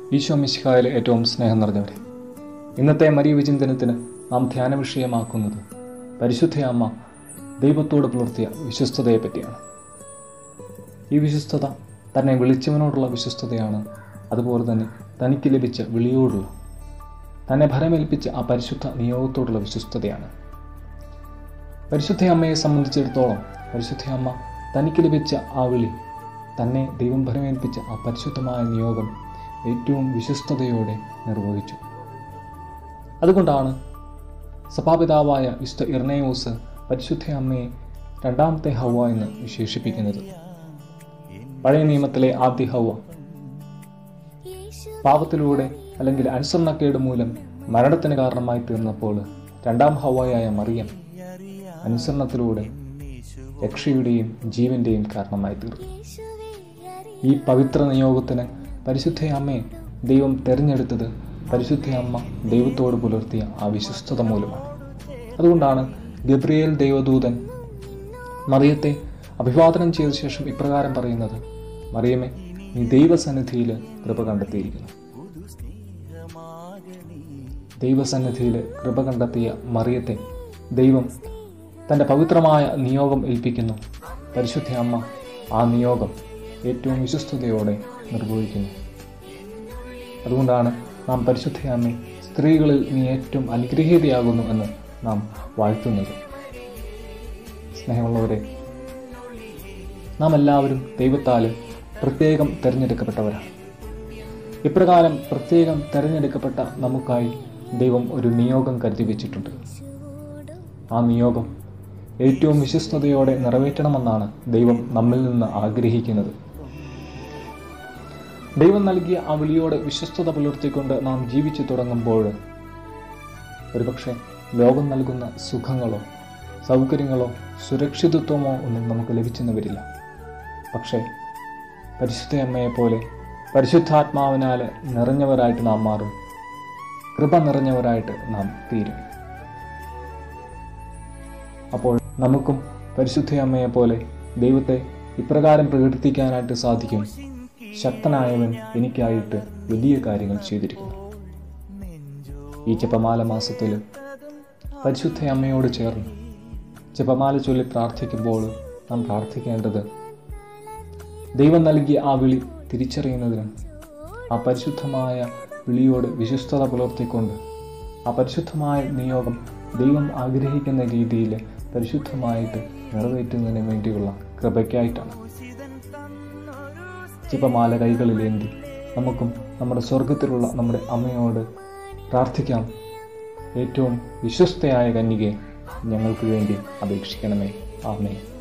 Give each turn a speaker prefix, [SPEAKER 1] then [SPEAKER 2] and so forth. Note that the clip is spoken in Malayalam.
[SPEAKER 1] ഈശോ മിശിഹായിലെ ഏറ്റവും സ്നേഹം നിറഞ്ഞവരെ ഇന്നത്തെ മരിയ വിചിന്തനത്തിന് നാം ധ്യാന വിഷയമാക്കുന്നത് പരിശുദ്ധയമ്മ ദൈവത്തോട് പുലർത്തിയ വിശ്വസ്തതയെ പറ്റിയാണ് ഈ വിശ്വസ്തത തന്നെ വിളിച്ചവനോടുള്ള വിശ്വസ്തതയാണ് അതുപോലെ തന്നെ തനിക്ക് ലഭിച്ച വിളിയോടുള്ള തന്നെ ഭരമേൽപ്പിച്ച ആ പരിശുദ്ധ നിയോഗത്തോടുള്ള വിശ്വസ്തതയാണ് പരിശുദ്ധ അമ്മയെ സംബന്ധിച്ചിടത്തോളം പരിശുദ്ധ അമ്മ തനിക്ക് ലഭിച്ച ആ വിളി തന്നെ ദൈവം ഭരമേൽപ്പിച്ച ആ പരിശുദ്ധമായ നിയോഗം ഏറ്റവും വിശ്വസ്തയോടെ നിർവഹിച്ചു അതുകൊണ്ടാണ് സഭാപിതാവായ വിശുദ്ധ ഇർണയോസ് പരിശുദ്ധ അമ്മയെ രണ്ടാമത്തെ ഹവ എന്ന് വിശേഷിപ്പിക്കുന്നത് പഴയ നിയമത്തിലെ ആദ്യ ഹവ പാപത്തിലൂടെ അല്ലെങ്കിൽ അനുസരണക്കേട് മൂലം മരണത്തിന് കാരണമായി തീർന്നപ്പോൾ രണ്ടാം ഹവായായ മറിയം അനുസരണത്തിലൂടെ രക്ഷയുടെയും ജീവന്റെയും കാരണമായി തീർന്നു ഈ പവിത്ര നിയോഗത്തിന് പരിശുദ്ധ അമ്മയെ ദൈവം തിരഞ്ഞെടുത്തത് പരിശുദ്ധ അമ്മ ദൈവത്തോട് പുലർത്തിയ ആ വിശ്വസ്തത മൂലമാണ് അതുകൊണ്ടാണ് ഗബ്രിയേൽ ദൈവദൂതൻ മറിയത്തെ അഭിവാദനം ചെയ്ത ശേഷം ഇപ്രകാരം പറയുന്നത് മറിയമേ നീ ദൈവസന്നിധിയിൽ കൃപ കണ്ടെത്തിയിരിക്കുന്നു ദൈവസന്നിധിയിൽ കൃപ കണ്ടെത്തിയ മറിയത്തെ ദൈവം തൻ്റെ പവിത്രമായ നിയോഗം ഏൽപ്പിക്കുന്നു പരിശുദ്ധ അമ്മ ആ നിയോഗം ഏറ്റവും വിശ്വസ്തയോടെ നിർവഹിക്കുന്നു അതുകൊണ്ടാണ് നാം പരിശുദ്ധ അമ്മ സ്ത്രീകളിൽ നീ ഏറ്റവും അനുഗ്രഹീതയാകുന്നു എന്ന് നാം വാഴ്ത്തുന്നത് സ്നേഹമുള്ളവരെ നാം എല്ലാവരും ദൈവത്താൽ പ്രത്യേകം തിരഞ്ഞെടുക്കപ്പെട്ടവരാണ് ഇപ്രകാരം പ്രത്യേകം തിരഞ്ഞെടുക്കപ്പെട്ട നമുക്കായി ദൈവം ഒരു നിയോഗം കരുതി വെച്ചിട്ടുണ്ട് ആ നിയോഗം ഏറ്റവും വിശ്വസ്തയോടെ നിറവേറ്റണമെന്നാണ് ദൈവം നമ്മിൽ നിന്ന് ആഗ്രഹിക്കുന്നത് ദൈവം നൽകിയ ആ വിളിയോട് വിശ്വസ്തത പുലർത്തിക്കൊണ്ട് നാം ജീവിച്ചു തുടങ്ങുമ്പോൾ ഒരുപക്ഷെ ലോകം നൽകുന്ന സുഖങ്ങളോ സൗകര്യങ്ങളോ സുരക്ഷിതത്വമോ ഒന്നും നമുക്ക് ലഭിച്ചെന്ന് വരില്ല പക്ഷേ പരിശുദ്ധ അമ്മയെ പോലെ പരിശുദ്ധാത്മാവിനാൽ നിറഞ്ഞവരായിട്ട് നാം മാറും കൃപ നിറഞ്ഞവരായിട്ട് നാം തീരും അപ്പോൾ നമുക്കും പരിശുദ്ധ അമ്മയെ പോലെ ദൈവത്തെ ഇപ്രകാരം പ്രകീർത്തിക്കാനായിട്ട് സാധിക്കും ശക്തനായവൻ എനിക്കായിട്ട് വലിയ കാര്യങ്ങൾ ചെയ്തിരിക്കുന്നു ഈ ജപമാല മാസത്തിൽ പരിശുദ്ധ അമ്മയോട് ചേർന്ന് ജപമാല ചൊല്ലി പ്രാർത്ഥിക്കുമ്പോൾ നാം പ്രാർത്ഥിക്കേണ്ടത് ദൈവം നൽകിയ ആ വിളി തിരിച്ചറിയുന്നതിനും ആ പരിശുദ്ധമായ വിളിയോട് വിശ്വസ്തത പുലർത്തിക്കൊണ്ട് ആ പരിശുദ്ധമായ നിയോഗം ദൈവം ആഗ്രഹിക്കുന്ന രീതിയിൽ പരിശുദ്ധമായിട്ട് നിറവേറ്റുന്നതിന് വേണ്ടിയുള്ള കൃപയ്ക്കായിട്ടാണ് ജപമാല കൈകളിലേന്തി നമുക്കും നമ്മുടെ സ്വർഗത്തിലുള്ള നമ്മുടെ അമ്മയോട് പ്രാർത്ഥിക്കാം ഏറ്റവും വിശ്വസ്തയായ കന്യകയെ ഞങ്ങൾക്ക് വേണ്ടി അപേക്ഷിക്കണമേ ആമേ